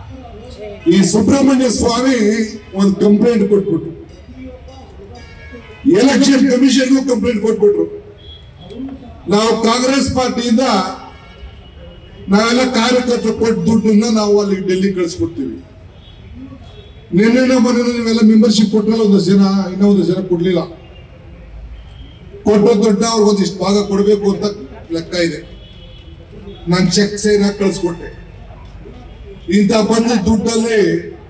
ಈ ಸುಬ್ರಹ್ಮಣ್ಯ ಸ್ವಾಮಿ ಒಂದು ಕಂಪ್ಲೇಂಟ್ ಕೊಟ್ಬಿಟ್ರು ಎಲೆಕ್ಷನ್ ಕಮಿಷನ್ಗೂ ಕಂಪ್ಲೇಂಟ್ ಕೊಟ್ಬಿಟ್ರು ನಾವು ಕಾಂಗ್ರೆಸ್ ಪಾರ್ಟಿಯಿಂದ ನಾವೆಲ್ಲ ಕಾರ್ಯಕರ್ತರು ಕೊಟ್ಟು ದುಡ್ಡನ್ನ ನಾವು ಅಲ್ಲಿ ಡೆಲ್ಲಿ ಕಳಿಸ್ಕೊಡ್ತೀವಿ ನಿನ್ನೆ ಮೊನ್ನೆ ನೀವೆಲ್ಲ ಮೆಂಬರ್ಶಿಪ್ ಕೊಟ್ಟರಲ್ಲ ಒಂದಷ್ಟು ಜನ ಇನ್ನೂ ಒಂದಷ್ಟು ಜನ ಕೊಡ್ಲಿಲ್ಲ ಕೊಟ್ಟ ದುಡ್ಡ ಅವ್ರಿಗೆ ಒಂದಿಷ್ಟು ಭಾಗ ಕೊಡಬೇಕು ಅಂತ ಲೆಕ್ಕ ಇದೆ ನಾನು ಚೆಕ್ ಸೈನ್ ಹಾಕಿ ಕಳಿಸ್ಕೊಟ್ಟೆ ಇಂಥ ಬಂದ ದುಡ್ಡಲ್ಲಿ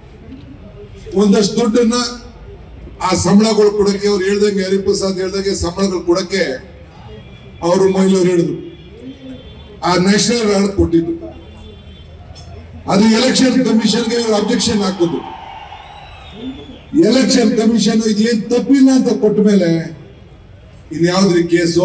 ಒಂದಷ್ಟು ದುಡ್ಡನ್ನ ಆ ಸಂಬಳಗಳು ಕೊಡಕ್ಕೆ ಅವ್ರು ಹೇಳ್ದಂಗೆ ಹರಿಪ್ರಸಾದ್ ಹೇಳ್ದಂಗೆ ಸಂಬಳಗಳು ಕೊಡಕ್ಕೆ ಅವರು ಮಹಿಳೆಯರು ಹೇಳಿದ್ರು ಆ ನ್ಯಾಷನಲ್ ಅವಾರ್ಡ್ ಕೊಟ್ಟಿದ್ದು ಅದು ಎಲೆಕ್ಷನ್ ಕಮಿಷನ್ಗೆ ಇವರು ಅಬ್ಜೆಕ್ಷನ್ ಹಾಕಿದ್ರು ಎಲೆಕ್ಷನ್ ಕಮಿಷನ್ ಇದೇನ್ ತಪ್ಪಿಲ್ಲ ಅಂತ ಕೊಟ್ಟ ಮೇಲೆ ಇನ್ಯಾವ್ದ್ರಿ ಕೇಸು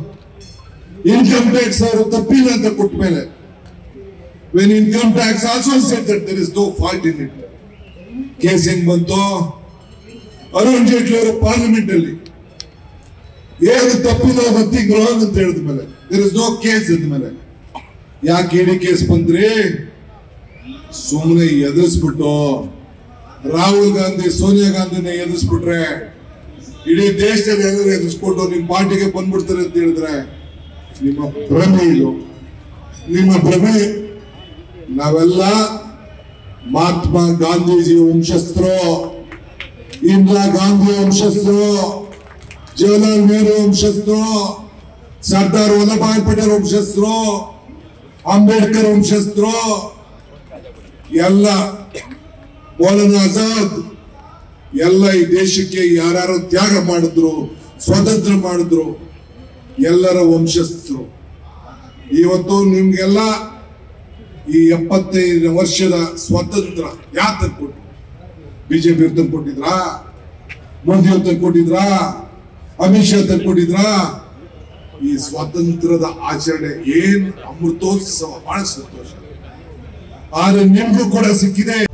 ಇನ್ಕಮ್ ಟ್ಯಾಕ್ಸ್ ಅವರು ತಪ್ಪಿಲ್ಲ ಅಂತ ಕೊಟ್ಟ ಮೇಲೆ when income tax also said that there is no fault in it case ಹೆಂಗ್ ಬಂತು ಅರುಣ್ ಜೇಟ್ಲಿ ಅವರು ಪಾರ್ಲಿಮೆಂಟ್ ಅಲ್ಲಿ ಏನು ತಪ್ಪಿಲ್ಲ ನಥಿಂಗ್ ರಾಂಗ್ ಅಂತ ಹೇಳಿದ ಮೇಲೆ ದರ್ ಇಸ್ ನೋ ಕೇಸ್ ಅಂದ ಮೇಲೆ ಯಾಕೆ ಹೇಳಿ ಕೇಸ್ ಬಂದ್ರಿ ಸುಮ್ಮನೆ ಎದುರಿಸ್ಬಿಟ್ಟು ರಾಹುಲ್ ಗಾಂಧಿ ಸೋನಿಯಾ ಗಾಂಧಿನ ಎದುರಿಸ್ಬಿಟ್ರೆ ಇಡೀ ದೇಶದಲ್ಲಿ ಎಲ್ಲರೂ ಎದುರಿಸ್ಕೊಂಡು ನಿಮ್ಮ ಪಾರ್ಟಿಗೆ ಬಂದ್ಬಿಡ್ತಾರೆ ಅಂತ ಹೇಳಿದ್ರೆ ನಿಮ್ಮ ಭ್ರಮೆ ಇದು ನಿಮ್ಮ ಭ್ರಮೆ ನಾವೆಲ್ಲ ಮಹಾತ್ಮ ಗಾಂಧೀಜಿ ವಂಶಸ್ಥರು ಇಂದಿರಾ ಗಾಂಧಿ ವಂಶಸ್ಥರು ಜವಾಹರ್ಲಾಲ್ ನೆಹರು ವಂಶಸ್ಥರು ಸರ್ದಾರ್ ವಲ್ಲಭಾಯ್ ಪಟೇಲ್ ವಂಶಸ್ಥರು ಅಂಬೇಡ್ಕರ್ ವಂಶಸ್ಥರು ಎಲ್ಲ ಮೌಲಾನ ಆಜಾದ್ ಎಲ್ಲ ಈ ದೇಶಕ್ಕೆ ಯಾರ್ಯಾರು ತ್ಯಾಗ ಮಾಡಿದ್ರು ಸ್ವತಂತ್ರ ಮಾಡಿದ್ರು ಎಲ್ಲರ ವಂಶಸ್ಥರು ಇವತ್ತು ನಿಮ್ಗೆಲ್ಲ ಈ ಎಪ್ಪತ್ತೈದು ವರ್ಷದ ಸ್ವತಂತ್ರ ಯಾರು ತಂದ್ಕೊಟ್ರು ಬಿಜೆಪಿ ಅವ್ರು ತಂದ್ಕೊಟ್ಟಿದ್ರಾ ಮೋದಿ ಅವ್ರು ತಂದ್ಕೊಟ್ಟಿದ್ರಾ ಅಮಿತ್ ಶಾ ತಂದ್ಕೊಟ್ಟಿದ್ರಾ ಈ ಸ್ವಾತಂತ್ರ್ಯದ ಆಚರಣೆ ಏನ್ ಅಮೃತೋತ್ಸವ ಬಹಳ ಸಂತೋಷ ಆದ್ರೆ ನಿಮ್ಗೂ ಕೂಡ ಸಿಕ್ಕಿದೆ